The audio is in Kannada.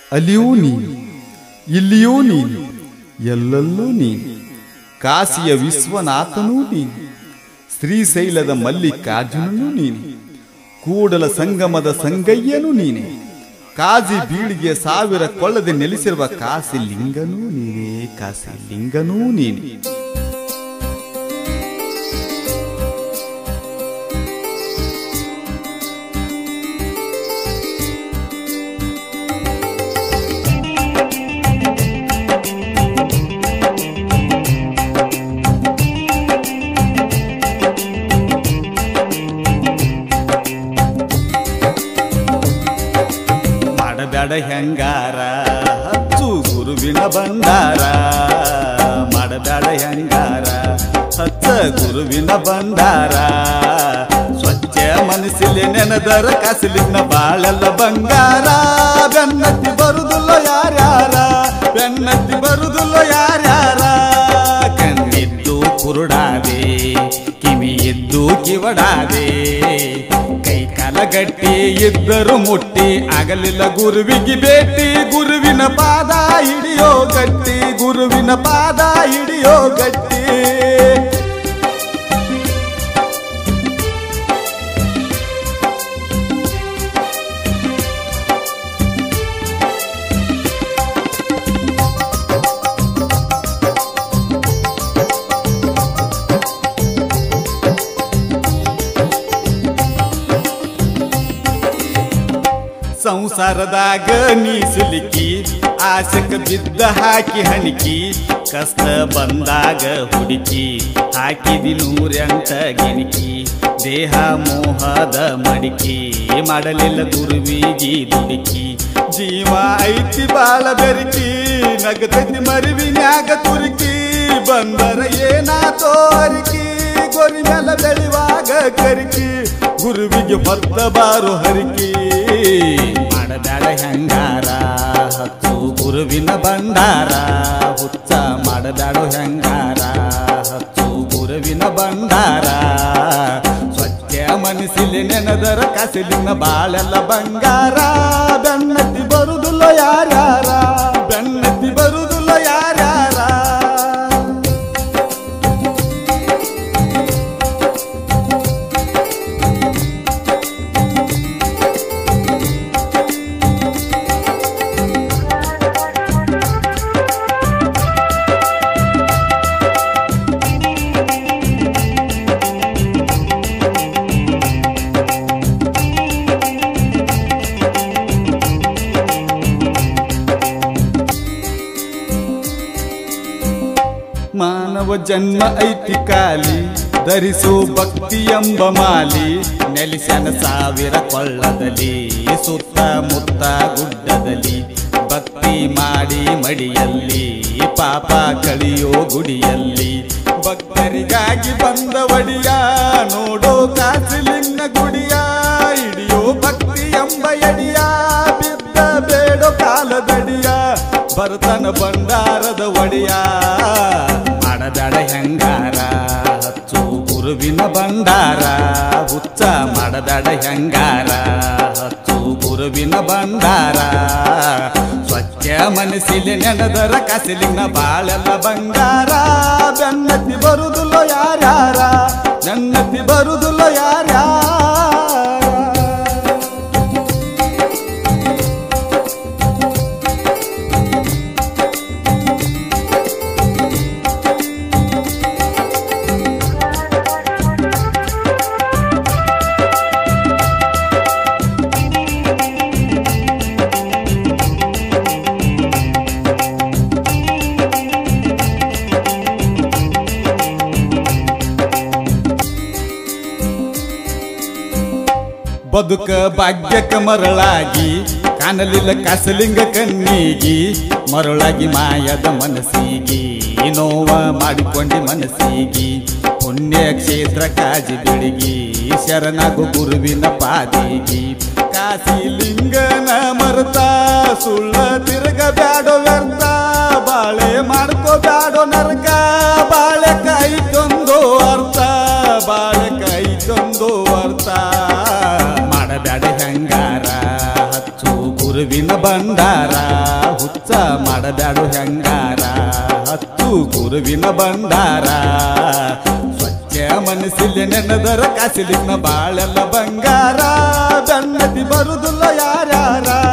ಅಲ್ಲಿಯೂ ನೀನು ಇಲ್ಲಿಯೂ ನೀನು ಎಲ್ಲಲ್ಲೂ ನೀನು ಕಾಶಿಯ ವಿಶ್ವನಾಥನೂ ನೀನು ಶ್ರೀಶೈಲದ ಮಲ್ಲಿಕಾರ್ಜುನನೂ ನೀನು ಕೂಡಲ ಸಂಗಮದ ಸಂಗಯ್ಯನೂ ನೀನೆ ಕಾಜಿ ಬೀಳಿಗೆ ಸಾವಿರ ಕೊಳ್ಳದೆ ನೆಲೆಸಿರುವ ಕಾಶಿ ಲಿಂಗನೂ ನೀನೇ ಕಾಶಿ ಲಿಂಗನೂ ನೀನೆ ಮಾಡಬೇಡ ಹೆಂಗಾರ ಹಚ್ಚು ಗುರುವಿನ ಭಂಡಾರ ಮಾಡಬೇಡ ಹೆಂಗಾರ ಹಚ್ಚ ಗುರುವಿನ ಭಂಡಾರ ಸ್ವಚ್ಛ ಮನಸ್ಸಿಲೆ ನೆನೆದರ ಕಸಲಿನ ಬಾಳೆಲ್ಲ ಬಂಗಾರ ಬೆನ್ನತ್ತಿ ಬರುದಿಲ್ಲ ಯಾರ್ಯಾರ ಬೆನ್ನತ್ತಿ ಬರುದಿಲ್ಲ ಯಾರ್ಯಾರ ಕಣ್ಣಿದ್ದು ಕುರುಡಾದೆ ಕಿವಿ ಇದ್ದು ಕಿವಡಾದೆ ಕೈ ಕಾಲ ಗಟ್ಟಿ ಇದ್ದರು ಮುಟ್ಟಿ ಆಗಲಿಲ್ಲ ಗುರುವಿಗೆ ಭೇಟಿ ಗುರುವಿನ ಪಾದ ಹಿಡಿಯೋ ಗಟ್ಟಿ ಗುರುವಿನ ಪಾದ ಹಿಡಿಯೋ ಗಟ್ಟಿ ಸಂಸಾರದಾಗ ನೀ ಸಿಲುಕಿ ಆಸಕ ಬಿದ್ದ ಹಾಕಿ ಹಣಿಕಿ ಕಷ್ಟ ಬಂದಾಗ ಹುಡುಕಿ ಹಾಕಿದಿ ನೂರೆಂಟ ಗಿಣಿಕಿ ದೇಹ ಮೋಹದ ಮಡಿಕಿ ಮಾಡಲಿಲ್ಲ ಗುರುವಿಗಿ ದುಡುಕಿ ಜೀವ ಐತಿ ಬಾಳ ಬೆರಕಿ ನಗತೈತಿ ಮರಿವಿನ್ಯಾಗ ತುರುಕಿ ಬಂದರ ಏನಾತೋ ಅರಿಕಿ ಗೊರಿ ಮೇಲೆ ಬೆಳಿವಾಗ ಕರಿಕಿ ಗುರುವಿಗೆ ಹೊತ್ತ ಬಾರು ಹರಿಕಿ ಮಾಡಬೇಡ ಹೆಂಗಾರ ಹತ್ತು ಗುರುವಿನ ಭಂಡಾರ ಹುಚ್ಚ ಮಾಡಬೇಡ ಹೆಂಗಾರ ಹತ್ತು ಗುರುವಿನ ಭಂಡಾರ ಸ್ವಚ್ಛ ಮನಸ್ಸಿಲಿ ನೆನೆದರ ಕಸಿಲಿನ ಬಾಳೆಲ್ಲ ಬಂಗಾರ ಬೆನ್ನತ್ತಿ ಬರುದಿಲ್ಲ ಯಾರ್ಯಾರ ಬೆನ್ನತ್ತಿ ಬರುದಿಲ್ಲ ಯಾರ್ಯಾರ ಮಾನವ ಜನ್ಮ ಐತಿ ಕಾಲಿ ಧರಿಸು ಭಕ್ತಿ ಎಂಬ ಮಾಲಿ ನೆಲೆಸನ ಸಾವಿರ ಕೊಳ್ಳದಲ್ಲಿ ಸುತ್ತ ಮುತ್ತ ಗುಡ್ಡದಲ್ಲಿ ಭಕ್ತಿ ಮಾಡಿ ಮಡಿಯಲ್ಲಿ ಪಾಪ ಕಳಿಯೋ ಗುಡಿಯಲ್ಲಿ ಭಕ್ತರಿಗಾಗಿ ಬಂದ ಒಡಿಯ ನೋಡೋ ಕಾಸಿಲಿಂಗ ಗುಡಿಯ ಹಿಡಿಯೋ ಭಕ್ತಿ ಎಂಬ ಎಡಿಯ ಬಿದ್ದ ಬೇಡೋ ಕಾಲದಡಿಯ ಬರ್ತನ ಭಂಡಾರದ ಒಡೆಯ ಮಾಡಬೇಡ ಹೆಂಗಾರ ಹಚ್ಚು ಗುರುವಿನ ಭಂಡಾರ ಹುಚ್ಚ ಮಾಡಬೇಡ ಹೆಂಗಾರ ಹಚ್ಚು ಗುರುವಿನ ಭಂಡಾರ ಸ್ವಚ್ಛ ಮನಸ್ಸಿಲಿ ನೆನೆದರ ಕಸಿಲಿನ ಬಾಳೆಲ್ಲ ಬಂಗಾರ ಬೆನ್ನತ್ತಿ ಬರುದಿಲ್ಲ ಯಾರ್ಯಾರ ನನ್ನತ್ತಿ ಬರುದಿಲ್ಲ ಯಾರ್ಯಾರ ಬದುಕ ಭಾಗ್ಯಕ ಮರಳಾಗಿ ಕಾಣಲಿಲ್ಲ ಕಸಲಿಂಗ ಕಣ್ಣಿಗಿ ಮರಳಾಗಿ ಮಾಯದ ಮನಸ್ಸಿಗಿ ನೋವ ಮಾಡಿಕೊಂಡಿ ಮನಸ್ಸಿಗಿ ಪುಣ್ಯ ಕ್ಷೇತ್ರ ಕಾಜಿ ಬೆಳಗಿ ಶರಣಾಗು ಗುರುವಿನ ಪಾದಿಗಿ ಕಾಸಿ ಲಿಂಗನ ಮರತ ಸುಳ್ಳ ತಿರುಗ ಬ್ಯಾಡೋ ವ್ಯರ್ಥ ಬಾಳೆ ಮಾಡ್ಕೋ ಬ್ಯಾಡೋ ನರಕ ಬಾಳೆ ಕಾಯ್ಕೊಂದು ಅರ್ಥ ಬಾಳೆ ಕಾಯ್ಕೊಂದು ಅರ್ಥ ಮಾಡಬ್ಯಾಡ ಹೆಂಗಾರ ಹಚ್ಚು ಗುರುವಿನ ಭಂಡಾರ ಮಾಡಬ್ಯಾಡು ಹೆಂಗಾರ ಹತ್ತು ಗುರುವಿನ ಬಂಡಾರ ಸ್ವಚ್ಛ ಮನಸ್ಸಿಲ್ಲಿ ನೆನದರ ಕಾಸಿಲಿನ ಬಾಳೆಲ್ಲ ಬಂಗಾರ ಬೆನ್ನತಿ ಬರುದಿಲ್ಲ ಯಾರ್ಯಾರ